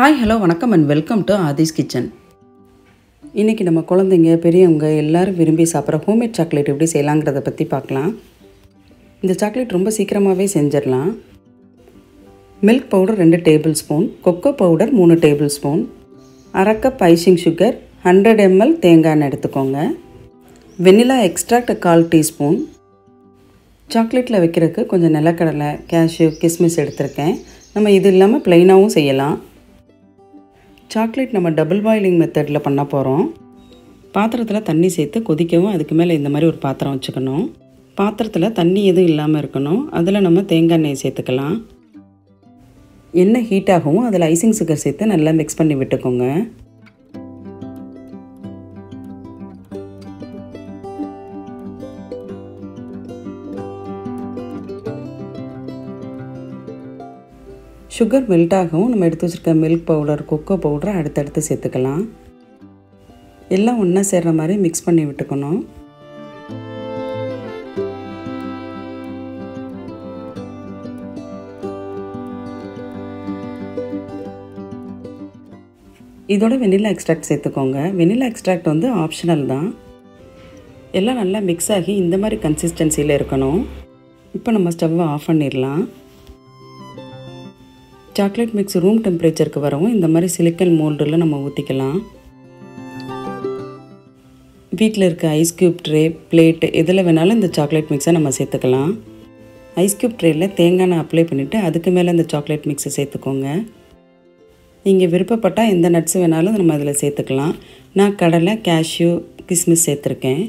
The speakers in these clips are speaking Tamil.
ஹாய் ஹலோ வணக்கம் and welcome to Aadhi's kitchen இன்றைக்கி நம்ம குழந்தைங்க பெரியவங்க எல்லாரும் விரும்பி சாப்பிட்ற ஹோம்மேட் சாக்லேட் எப்படி செய்யலாங்கிறத பற்றி பார்க்கலாம் இந்த சாக்லேட் ரொம்ப சீக்கிரமாகவே செஞ்சிடலாம் மில்க் பவுடர் ரெண்டு டேபிள் ஸ்பூன் கொக்கோ பவுடர் மூணு டேபிள் ஸ்பூன் அரை cup icing sugar hundred ML தேங்காய் எண்ணெய் எடுத்துக்கோங்க வெனிலா எக்ஸ்ட்ராக்ட் கால் டீஸ்பூன் சாக்லேட்டில் வைக்கிறதுக்கு கொஞ்சம் நிலக்கடலை கேஷ்யூ கிஸ்மிஸ் எடுத்திருக்கேன் நம்ம இது இல்லாமல் ப்ளைனாகவும் செய்யலாம் சாக்லேட் நம்ம டபுள் பாயிலிங் மெத்தடில் பண்ண போகிறோம் பாத்திரத்தில் தண்ணி சேர்த்து கொதிக்கவும் அதுக்கு மேலே இந்த மாதிரி ஒரு பாத்திரம் வச்சுக்கணும் பாத்திரத்தில் தண்ணி எதுவும் இல்லாமல் இருக்கணும் அதில் நம்ம தேங்காய் எண்ணெய் சேர்த்துக்கலாம் எண்ணெய் ஹீட் ஆகவும் அதில் ஐசிங் சுகர் சேர்த்து நல்லா மிக்ஸ் பண்ணி விட்டுக்கோங்க சுகர் மெல்ட் ஆகவும் நம்ம எடுத்து வச்சுருக்க மில்க் பவுடர் கொக்கோ பவுடரை அடுத்தடுத்து சேர்த்துக்கலாம் எல்லாம் ஒன்றா சேர்கிற மாதிரி மிக்ஸ் பண்ணி விட்டுக்கணும் இதோட வெனிலா எக்ஸ்ட்ராக்ட் சேர்த்துக்கோங்க வெனிலா எக்ஸ்ட்ராக்ட் வந்து ஆப்ஷனல் தான் எல்லாம் நல்லா மிக்ஸ் ஆகி இந்த மாதிரி கன்சிஸ்டன்சியில் இருக்கணும் இப்போ நம்ம ஸ்டவ்வை ஆஃப் பண்ணிடலாம் சாக்லேட் மிக்ஸ் ரூம் டெம்பரேச்சருக்கு வரவும் இந்த மாதிரி சிலிக்கன் மோல்டில் நம்ம ஊற்றிக்கலாம் வீட்டில் இருக்க ஐஸ் க்யூப் ட்ரே பிளேட்டு எதில் வேணாலும் இந்த சாக்லேட் மிக்ஸை நம்ம சேர்த்துக்கலாம் ஐஸ் க்யூப் ட்ரேயில் தேங்காய் எண்ணெய் அப்ளை பண்ணிவிட்டு அதுக்கு மேலே இந்த சாக்லேட் மிக்ஸை சேர்த்துக்கோங்க நீங்கள் விருப்பப்பட்டால் எந்த நட்ஸ் வேணாலும் நம்ம அதில் சேர்த்துக்கலாம் நான் கடலை கேஷ்யூ கிஸ்மிஸ் சேர்த்துருக்கேன்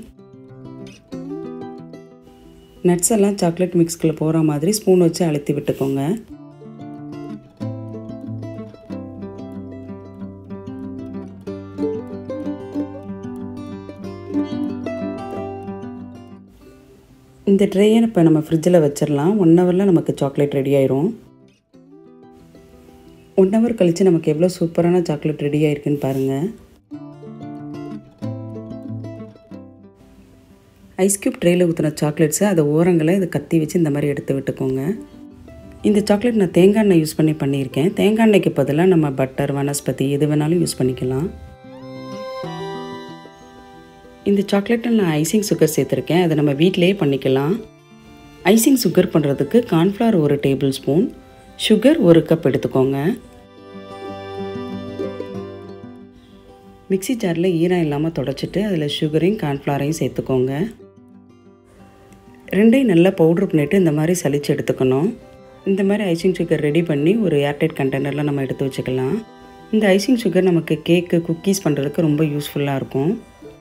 நட்ஸ் எல்லாம் சாக்லேட் மிக்ஸ்குள்ளே போகிற மாதிரி ஸ்பூன் வச்சு அழுத்தி விட்டுக்கோங்க இந்த ட்ரேயை இப்போ நம்ம ஃப்ரிட்ஜில் வச்சிடலாம் ஒன் ஹவரில் நமக்கு சாக்லேட் ரெடி ஆயிரும் ஒன் ஹவர் கழித்து நமக்கு எவ்வளோ சூப்பரான சாக்லேட் ரெடி ஆயிருக்குன்னு பாருங்கள் ஐஸ் க்யூப் ட்ரேயில் ஊற்றின சாக்லேட்ஸை அதை ஓரங்களை இதை கத்தி வச்சு இந்த மாதிரி எடுத்து விட்டுக்கோங்க இந்த சாக்லேட் நான் தேங்காய் எண்ணெய் யூஸ் பண்ணி பண்ணியிருக்கேன் தேங்காய் எண்ணெய்க்கு பதிலாக நம்ம பட்டர் வனஸ்பதி எது வேணாலும் யூஸ் பண்ணிக்கலாம் இந்த சாக்லேட்டில் நான் ஐசிங் சுகர் சேர்த்துருக்கேன் அதை நம்ம வீட்டிலேயே பண்ணிக்கலாம் ஐசிங் சுகர் பண்ணுறதுக்கு கார்ன்ஃப்ளவர் ஒரு டேபிள் ஸ்பூன் சுகர் ஒரு கப் எடுத்துக்கோங்க மிக்சி ஜாரில் ஈரம் இல்லாமல் தொடச்சிட்டு அதில் சுகரையும் கார்ன்ஃப்ளவரையும் சேர்த்துக்கோங்க ரெண்டையும் நல்லா பவுட்ரு பண்ணிவிட்டு இந்த மாதிரி சளிச்சு எடுத்துக்கணும் இந்த மாதிரி ஐசிங் சுகர் ரெடி பண்ணி ஒரு ஏர்டைட் கண்டெய்னரில் நம்ம எடுத்து வச்சுக்கலாம் இந்த ஐசிங் சுகர் நமக்கு கேக்கு குக்கீஸ் பண்ணுறதுக்கு ரொம்ப யூஸ்ஃபுல்லாக இருக்கும்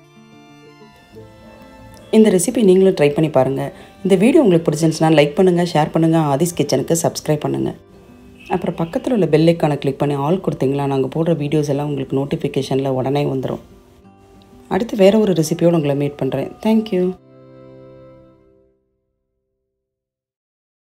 இந்த ரெசிபி நீங்களும் ட்ரை பண்ணி பாருங்கள் இந்த வீடியோ உங்களுக்கு பிடிச்சிருந்துச்சுன்னா லைக் பண்ணுங்கள் ஷேர் பண்ணுங்கள் ஆதிஸ் கிச்சனுக்கு சப்ஸ்கிரைப் பண்ணுங்கள் அப்புறம் பக்கத்தில் உள்ள பெல் ஐக்கானை கிளிக் பண்ணி ஆல் கொடுத்தீங்களா நாங்கள் போடுற வீடியோஸ் எல்லாம் உங்களுக்கு நோட்டிஃபிகேஷனில் உடனே வந்துடும் அடுத்து வேறு ஒரு ரெசிபியோடு உங்களை மீட் பண்ணுறேன் தேங்க்யூ